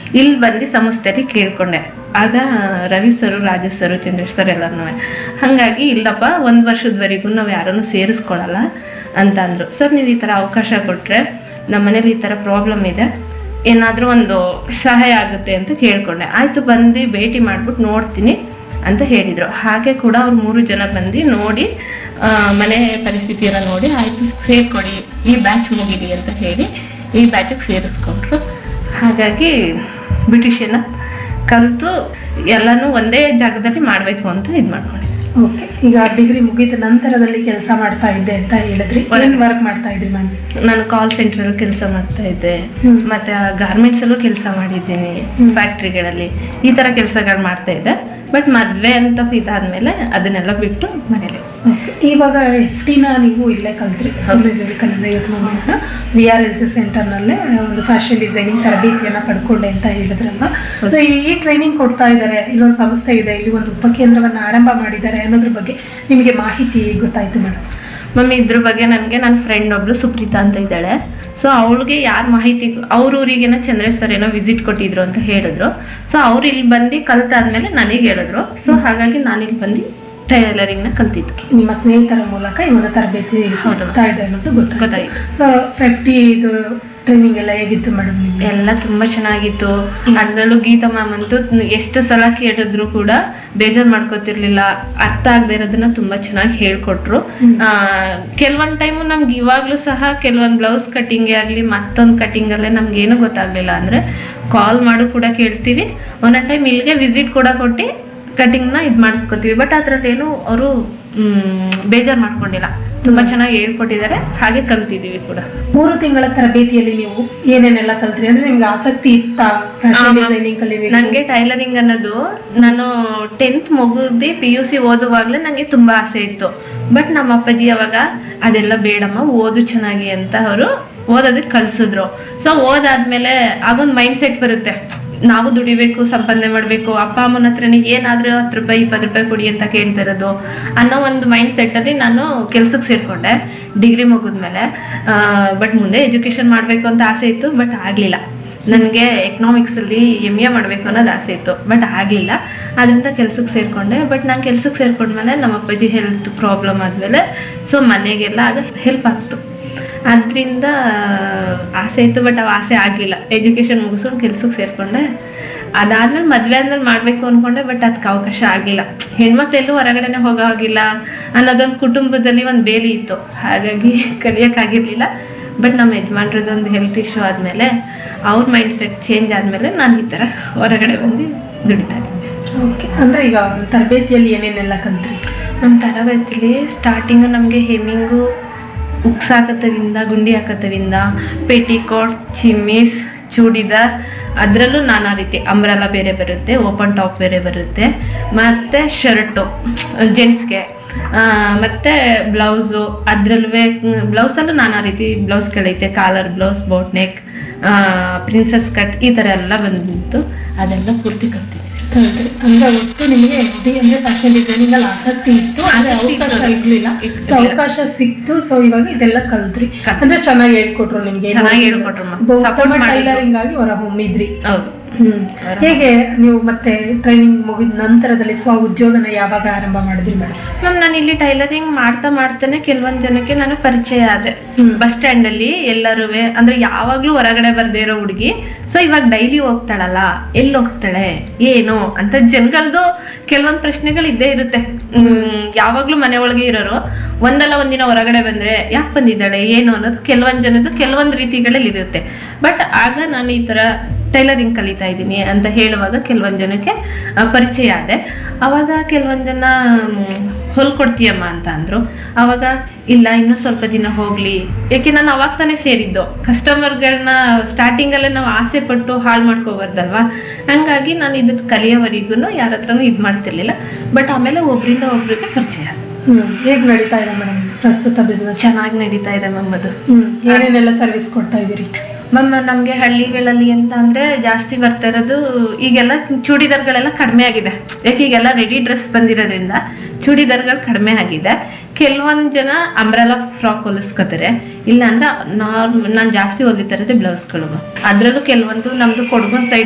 ಇಲ್ಲಿ ಬಂದು ಸಂಸ್ಥೆಯಲ್ಲಿ ಕೇಳ್ಕೊಂಡೆ ಆಗ Ravi sir Raju sir Chandresh sir ಎಲ್ಲರೂ ಹಾಗಾಗಿ ಇಲ್ಲಪ್ಪ ಒಂದು ವರ್ಷದವರೆಗೂ ನಾವು ಯಾರನ್ನು ಸೇರಿಸ್ಕೊಳ್ಳಲ್ಲ ಅಂತ ಅಂದರು ಸರ್ ನೀವು ಈ ಥರ ಅವಕಾಶ ಕೊಟ್ಟರೆ ನಮ್ಮ ಮನೇಲಿ ಈ ಥರ ಪ್ರಾಬ್ಲಮ್ ಇದೆ ಏನಾದರೂ ಒಂದು ಸಹಾಯ ಆಗುತ್ತೆ ಅಂತ ಕೇಳ್ಕೊಂಡೆ ಆಯಿತು ಬಂದು ಭೇಟಿ ಮಾಡ್ಬಿಟ್ಟು ನೋಡ್ತೀನಿ ಅಂತ ಹೇಳಿದರು ಹಾಗೆ ಕೂಡ ಅವ್ರು ಮೂರು ಜನ ಬಂದು ನೋಡಿ ಆ, ಮನೆ ಪರಿಸ್ಥಿತಿ ಎಲ್ಲ ನೋಡಿ ಆಯಿತು ಸೇರ್ಕೊಡಿ ಈ ಬ್ಯಾಚ್ ಮುಗಿಲಿ ಅಂತ ಹೇಳಿ ಈ ಬ್ಯಾಚಿಗೆ ಸೇರಿಸ್ಕೊಂಡ್ರು ಹಾಗಾಗಿ ಬ್ಯೂಟಿಷಿಯನ್ನ ಕಲಿತು ಎಲ್ಲನೂ ಒಂದೇ ಜಾಗದಲ್ಲಿ ಮಾಡಬೇಕು ಅಂತ ಇದು ಮಾಡ್ಕೊಂಡೆ ಓಕೆ ಈಗ ಡಿಗ್ರಿ ಮುಗಿದ ನಂತರದಲ್ಲಿ ಕೆಲಸ ಮಾಡ್ತಾ ಇದ್ದೆ ಅಂತ ಹೇಳಿದ್ರಿ ಏನ್ ವರ್ಕ್ ಮಾಡ್ತಾ ಇದ್ರಿ ಮ್ಯಾಮ್ ನಾನು ಕಾಲ್ ಸೆಂಟ್ರಲ್ಲಿ ಕೆಲಸ ಮಾಡ್ತಾ ಇದ್ದೆ ಹ್ಮ್. ಮತ್ತೆ ಗಾರ್ಮೆಂಟ್ಸ್ ಅಲ್ಲೂ ಕೆಲಸ ಮಾಡಿದ್ದೀನಿ ಹ್ಮ್. ಫ್ಯಾಕ್ಟ್ರಿಗಳಲ್ಲಿ ಈ ತರ ಕೆಲಸಗಳು ಮಾಡ್ತಾ ಇದ್ದೆ ಬಟ್ ಮದ್ವೆ ಅಂತ ಇದಾದ್ಮೇಲೆ ಅದನ್ನೆಲ್ಲ ಬಿಟ್ಟು ಮನೇಲಿ ಇವಾಗ ಎಫ್ ಟಿನ ನೀವು ಇಲ್ಲೇ ಕಲ್ತ್ರಿ ಸ್ವಾಮಿ ವಿವೇಕಾನಂದ ಯೂತ್ ಮೂವ್ಮೆಂಟ್ನ ವಿ ಆರ್ ಎಲ್ ಸಿ ಸೆಂಟರ್ನಲ್ಲೇ ಒಂದು ಫ್ಯಾಷನ್ ಡಿಸೈನಿಂಗ್ ತರಬೇತಿಯನ್ನು ಪಡ್ಕೊಂಡೆ ಅಂತ ಹೇಳಿದ್ರಲ್ಲ ಸೊ ಈ ಟ್ರೈನಿಂಗ್ ಕೊಡ್ತಾ ಇದ್ದಾರೆ ಇಲ್ಲೊಂದು ಸಂಸ್ಥೆ ಇದೆ ಇಲ್ಲಿ ಒಂದು ಉಪಕೇಂದ್ರವನ್ನು ಆರಂಭ ಮಾಡಿದ್ದಾರೆ ಅನ್ನೋದ್ರ ಬಗ್ಗೆ ನಿಮಗೆ ಮಾಹಿತಿ ಗೊತ್ತಾಯ್ತು ಮೇಡಮ್ ಮಮ್ಮಿ ಇದ್ರ ಬಗ್ಗೆ ನನಗೆ ನನ್ನ ಫ್ರೆಂಡ್ ಒಬ್ಳು ಸುಪ್ರೀತಾ ಅಂತ ಇದ್ದಾಳೆ ಸೊ ಅವಳಿಗೆ ಯಾರು ಮಾಹಿತಿ ಅವ್ರ ಊರಿಗೇನೋ ಚಂದ್ರೇಶ್ ಸರ್ ಏನೋ ವಿಸಿಟ್ ಕೊಟ್ಟಿದ್ರು ಅಂತ ಹೇಳಿದ್ರು ಸೊ ಅವ್ರು ಇಲ್ಲಿ ಬಂದು ಕಲ್ತಾದ್ಮೇಲೆ ನನಗೆ ಹೇಳಿದ್ರು ಸೊ ಹಾಗಾಗಿ ನಾನು ಇಲ್ಲಿ ಬಂದು ಟೈಲರಿಂಗ್ನ ಕಲ್ತಿದ್ದು ನಿಮ್ಮ ಸ್ನೇಹಿತರ ಮೂಲಕ ಈ ಒಂದು ತರಬೇತಿ ಹೌದು. ಸಿಗ್ತಾ ಇದೆ ಅನ್ನೋದು ಗೊತ್ತಾಯ್ತು ಗೊತ್ತಾಯ್ತು ಸೊ ಫಿಫ್ಟಿ ಇದು ಟ್ರೈನಿಂಗ್ ಎಲ್ಲ ಹೇಗಿತ್ತು ಮೇಡಮ್ ನಿಮಗೆ ಎಲ್ಲ ತುಂಬಾ ಚೆನ್ನಾಗಿತ್ತು ಅದರಲ್ಲೂ ಗೀತಾ ಮ್ಯಾಮ್ ಅಂತೂ ಎಷ್ಟು ಸಲ ಕೇಳಿದ್ರು ಕೂಡ ಬೇಜಾರ್ ಮಾಡ್ಕೋತಿರ್ಲಿಲ್ಲ ಅರ್ಥ ಆಗದೆ ಇರೋದನ್ನ ತುಂಬಾ ಚೆನ್ನಾಗಿ ಹೇಳ್ಕೊಟ್ರು ಆ, ಕೆಲವೊಂದ್ ಟೈಮು ನಮ್ಗೆ ಇವಾಗ್ಲೂ ಸಹ ಕೆಲವೊಂದ್ ಬ್ಲೌಸ್ ಕಟ್ಟಿಂಗ್ ಆಗ್ಲಿ ಮತ್ತೊಂದು ಕಟಿಂಗ್ ಅಲ್ಲೇ ನಮ್ಗೆ ಏನು ಗೊತ್ತಾಗ್ಲಿಲ್ಲ ಅಂದ್ರೆ ಕಾಲ್ ಮಾಡು ಕೂಡ ಕೇಳ್ತೀವಿ ಒಂದೊಂದ್ ಟೈಮ್ ಇಲ್ಲಿಗೆ ವಿಸಿಟ್ ಕೂಡ ಕೊಟ್ಟು ಕಟಿಂಗ್ನ ಇದು ಮಾಡಿಸ್ಕೊತೀವಿ ಬಟ್ ಅದ್ರಲ್ಲಿ ಏನು ಅವರು ಬೇಜಾರ್ ಮಾಡ್ಕೊಂಡಿಲ್ಲ ತುಂಬಾ ಚೆನ್ನಾಗಿ ಹೇಳ್ಕೊಟ್ಟಿದ್ದಾರೆ ಹಾಗೆ ಕಲ್ತಿದೀವಿ ಕೂಡ ಮೂರು ತಿಂಗಳ ತರಬೇತಿಯಲ್ಲಿ ನೀವು ಏನೇನೆಲ್ಲ ಕಲ್ತ್ರಿ ಅಂದ್ರೆ ನಿಮ್ಗೆ ಆಸಕ್ತಿ ಇತ್ತ ಫ್ಯಾಷನ್ ಡಿಸೈನಿಂಗ್ ಕಲಿಬೇಕು ನನಗೆ ಟೈಲರಿಂಗ್ ಅನ್ನೋದು ನಾನು ಟೆಂತ್ ಮುಗಿದು ಪಿ ಯು ಸಿ ಓದುವಾಗಲೇ ನನಗೆ ತುಂಬ ಆಸೆ ಇತ್ತು ಬಟ್ ನಮ್ಮ ಅಪ್ಪಾಜಿ ಅವಾಗ ಅದೆಲ್ಲ ಬೇಡಮ್ಮ ಓದು ಚೆನ್ನಾಗಿ ಅಂತ ಅವರು ಓದೋದಕ್ಕೆ ಕಲಿಸಿದ್ರು ಸೊ ಓದಾದ್ಮೇಲೆ ಆಗೊಂದು ಮೈಂಡ್ ಸೆಟ್ ಬರುತ್ತೆ ನಾವು ದುಡಿಬೇಕು ಸಂಪಾದನೆ ಮಾಡಬೇಕು ಅಪ್ಪ ಅಮ್ಮನ ಹತ್ರನೇ ಏನಾದರೂ ಹತ್ತು ರೂಪಾಯಿ ಇಪ್ಪತ್ತು ರೂಪಾಯಿ ಕೊಡಿ ಅಂತ ಕೇಳ್ತಾ ಇರೋದು ಅನ್ನೋ ಒಂದು ಮೈಂಡ್ ಸೆಟ್ಟಲ್ಲಿ ನಾನು ಕೆಲ್ಸಕ್ಕೆ ಸೇರಿಕೊಂಡೆ ಡಿಗ್ರಿ ಮುಗಿದ್ಮೇಲೆ ಬಟ್ ಮುಂದೆ ಎಜುಕೇಷನ್ ಮಾಡಬೇಕು ಅಂತ ಆಸೆ ಇತ್ತು ಬಟ್ ಆಗಲಿಲ್ಲ ನನಗೆ ಎಕನಾಮಿಕ್ಸಲ್ಲಿ ಎಮ್ ಎ ಮಾಡಬೇಕು ಅನ್ನೋದು ಆಸೆ ಇತ್ತು ಬಟ್ ಆಗಲಿಲ್ಲ ಅದರಿಂದ ಕೆಲ್ಸಕ್ಕೆ ಸೇರಿಕೊಂಡೆ ಬಟ್ ನಾನು ಕೆಲ್ಸಕ್ಕೆ ಸೇರ್ಕೊಂಡ್ಮೇಲೆ ನಮ್ಮ ಅಪ್ಪಾಜಿ ಹೆಲ್ತ್ ಪ್ರಾಬ್ಲಮ್ ಆದಮೇಲೆ ಸೊ ಮನೆಗೆಲ್ಲ ಆಗ ಹೆಲ್ಪ್ ಆಗ್ತು ಅದರಿಂದ ಆಸೆ ಇತ್ತು ಬಟ್ ಅವು ಆಸೆ ಆಗಲಿಲ್ಲ ಎಜುಕೇಷನ್ ಮುಗಿಸ್ಕೊಂಡು ಕೆಲ್ಸಕ್ಕೆ ಸೇರಿಕೊಂಡೆ ಅದಾದ್ಮೇಲೆ ಮದುವೆ ಆದ್ಮೇಲೆ ಮಾಡಬೇಕು ಅಂದ್ಕೊಂಡೆ ಬಟ್ ಅದಕ್ಕೆ ಅವಕಾಶ ಆಗಿಲ್ಲ ಹೆಣ್ಮಕ್ಳೆಲ್ಲೂ ಹೊರಗಡೆನೆ ಹೋಗೋ ಹಾಗಿಲ್ಲ ಅನ್ನೋದೊಂದು ಕುಟುಂಬದಲ್ಲಿ ಒಂದು ಬೇಲಿ ಇತ್ತು ಹಾಗಾಗಿ ಕಲಿಯೋಕ್ಕಾಗಿರ್ಲಿಲ್ಲ ಬಟ್ ನಮ್ಮ ಯಜಮಾನ್ರದ್ದೊಂದು ಹೆಲ್ತ್ ಇಶ್ಯೂ ಆದಮೇಲೆ ಅವ್ರ ಮೈಂಡ್ ಸೆಟ್ ಚೇಂಜ್ ಆದಮೇಲೆ ನಾನು ಈ ಥರ ಹೊರಗಡೆ ಬಂದು ದುಡಿತಾ ಇದ್ದೀನಿ ಓಕೆ ಅಂದ್ರೆ ಈಗ ತರಬೇತಿಯಲ್ಲಿ ಏನೇನೆಲ್ಲ ಕಲ್ತ್ರಿ ನಮ್ಮ ತರಬೇತಿಲಿ ಸ್ಟಾರ್ಟಿಂಗ್ ನಮಗೆ ಹೆಮ್ಮಿಂಗು ಉಕ್ಸ್ ಹಾಕತ್ತವಿಂದ ಗುಂಡಿ ಹಾಕತ್ತವಿಂದ ಪೆಟಿಕೋಟ್ ಚಿಮ್ಮೀಸ್ ಚೂಡಿದಾರ್ ಅದರಲ್ಲೂ ನಾನಾ ರೀತಿ ಅಂಬ್ರೆಲ್ಲ ಬೇರೆ ಬರುತ್ತೆ ಓಪನ್ ಟಾಪ್ ಬೇರೆ ಬರುತ್ತೆ ಮತ್ತು ಶರ್ಟು ಜೆಂಟ್ಸ್ಗೆ ಮತ್ತು ಬ್ಲೌಸು ಅದರಲ್ಲೂ ಬ್ಲೌಸಲ್ಲೂ ನಾನಾ ರೀತಿ ಬ್ಲೌಸ್ಗಳೈತೆ collar blouse boat neck princess cut ಈ ಥರ ಎಲ್ಲ ಬಂತು ಅದೆಲ್ಲ ಪೂರ್ತಿ ಕಲ್ತಿದ್ದೀನಿ ಕಲ್ತ್ರಿ ಅಂದ್ರೆ ಒಟ್ಟು ನಿಮಗೆ ಡಿ ಅಂದ್ರೆ ಫ್ಯಾಷನ್ ಡಿಸೈನಿಂಗ್ ಅಲ್ಲಿ ಆಸಕ್ತಿ ಇತ್ತು ಆದ್ರೆ ಆಸಕ್ತಿ ಅವಕಾಶ ಇತ್ತು. ಇರ್ಲಿಲ್ಲ ಇರ್ಲಿಲ್ಲ. ಸೊ ಅವಕಾಶ ಸಿಕ್ತು ಸೊ ಇವಾಗ ಇದೆಲ್ಲ ಕಲ್ತ್ರಿ ಕಲ್ತ್ರಿ. ಅಂದ್ರೆ ಚೆನ್ನಾಗಿ ಹೇಳ್ಕೊಟ್ರು ನಿಮ್ಗೆ ಚೆನ್ನಾಗಿ ಹೇಳ್ಕೊಟ್ರು ಅಮ್ಮ. Support ಮಾಡಿದ್ರು. ಟೈಲರಿಂಗ್ ಆಗಿ ಹೊರ ಹೊಮ್ಮಿದ್ರಿ ಹೌದು ಹ್ಮ್ ಹೇಗೆ ನೀವು ಮತ್ತೆ ಟ್ರೈನಿಂಗ್ ಮುಗಿದ ನಂತರದಲ್ಲಿ ಸ್ವ ಉದ್ಯೋಗನ ಯಾವಾಗ ಆರಂಭ ಮಾಡಿದ್ರಿ ಮೇಡಮ್ ಮ್ಯಾಮ್ ನಾನು ಇಲ್ಲಿ ಟೈಲರಿಂಗ್ ಮಾಡ್ತಾ ಮಾಡ್ತಾನೆ ಕೆಲವೊಂದ್ ಜನಕ್ಕೆ ನಾನು ಪರಿಚಯ ಆದೆ ಹ್ಮ್. ಬಸ್ ಸ್ಟ್ಯಾಂಡ್ ಅಲ್ಲಿ ಎಲ್ಲರೂ ಅಂದ್ರೆ ಯಾವಾಗ್ಲೂ ಹೊರಗಡೆ ಬರ್ದೇ ಇರೋ ಹುಡುಗಿ ಸೊ ಇವಾಗ ಡೈಲಿ ಹೋಗ್ತಾಳಲ್ಲ ಎಲ್ಲಿ ಹೋಗ್ತಾಳೆ ಏನು ಅಂತ ಜನಗಳದು ಕೆಲವೊಂದ್ ಪ್ರಶ್ನೆಗಳು ಇದ್ದೇ ಇರುತ್ತೆ ಹ್ಮ್ ಯಾವಾಗ್ಲೂ ಮನೆ ಒಳಗೆ ಇರೋರು ಒಂದಲ್ಲ ಒಂದಿನ ಹೊರಗಡೆ ಬಂದ್ರೆ ಯಾಕೆ ಬಂದಿದ್ದಾಳೆ ಏನು ಅನ್ನೋದು ಕೆಲವೊಂದ್ ಜನದ್ದು ಕೆಲವೊಂದ್ ರೀತಿಗಳಲ್ಲಿ ಇರುತ್ತೆ ಬಟ್ ಆಗ ನಾನು ಈ ತರ ಟೈಲರಿಂಗ್ ಕಲಿತಾ ಇದ್ದೀನಿ ಅಂತ ಹೇಳುವಾಗ ಕೆಲವೊಂದು ಜನಕ್ಕೆ ಆ, ಪರಿಚಯ ಆದೆ ಅವಾಗ ಕೆಲವೊಂದು ಜನ ಮ್, ಹೊಲ್ಕೊಡ್ತೀಯಮ್ಮ ಅಂತ ಅಂದ್ರು ಅವಾಗ ಇಲ್ಲ ಇನ್ನೂ ಸ್ವಲ್ಪ ದಿನ ಹೋಗ್ಲಿ ಯಾಕೆ ನಾನು ಅವಾಗ ತಾನೇ ಸೇರಿದ್ದು ಕಸ್ಟಮರ್ಗಳನ್ನ ಸ್ಟಾರ್ಟಿಂಗಲ್ಲೇ ನಾವು ಆಸೆ ಪಟ್ಟು ಹಾಳು ಮಾಡ್ಕೋಬಾರ್ದಲ್ವಾ ಹಂಗಾಗಿ ನಾನು ಇದನ್ನ ಕಲಿಯೋವರೆಗೂ ಯಾರ ಹತ್ರನೂ ಇದು ಮಾಡ್ತಿರ್ಲಿಲ್ಲ ಬಟ್ ಆಮೇಲೆ ಒಬ್ರಿಂದ ಒಬ್ರಿಗೆ ಪರಿಚಯ ಆದ ಹ್ಮ್ ಹೇಗ್ ನಡೀತಾ ಇದೆ ಮೇಡಮ್ ಪ್ರಸ್ತುತ ಬಿಸ್ನೆಸ್ ಚೆನ್ನಾಗಿ ನಡೀತಾ ಇದೆ ಮ್ಯಾಮ್ ಅದು ಹ್ಮ್ ಏನೇನೆಲ್ಲ ಸರ್ವಿಸ್ ಕೊಡ್ತಾ ಇದೀರಿ ಮ್ಯಾಮ್ ನಮಗೆ ಹಳ್ಳಿಗಳಲ್ಲಿ ಅಂತ ಅಂದ್ರೆ ಜಾಸ್ತಿ ಬರ್ತಾ ಇರೋದು ಈಗೆಲ್ಲ ಚೂಡಿದಾರ್ಗಳೆಲ್ಲ ಕಡಿಮೆ ಆಗಿದೆ ಯಾಕೆ ಈಗೆಲ್ಲ ರೆಡಿ ಡ್ರೆಸ್ ಬಂದಿರೋದ್ರಿಂದ ಚೂಡಿದಾರ್ಗಳು ಕಡಿಮೆ ಆಗಿದೆ ಕೆಲವೊಂದು ಜನ ಅಂಬ್ರೆಲಾ ಫ್ರಾಕ್ ಹೊಲಿಸ್ಕೋತಾರೆ ಇಲ್ಲ ಅಂದ್ರೆ ನಾರ್ಮ್ ನಾನು ಜಾಸ್ತಿ ಹೊಲಿತಾ ಇರೋದೇ ಬ್ಲೌಸ್ಗಳು ಅದರಲ್ಲೂ ಕೆಲವೊಂದು ನಮ್ದು ಕೊಡಗು ಸೈಡ್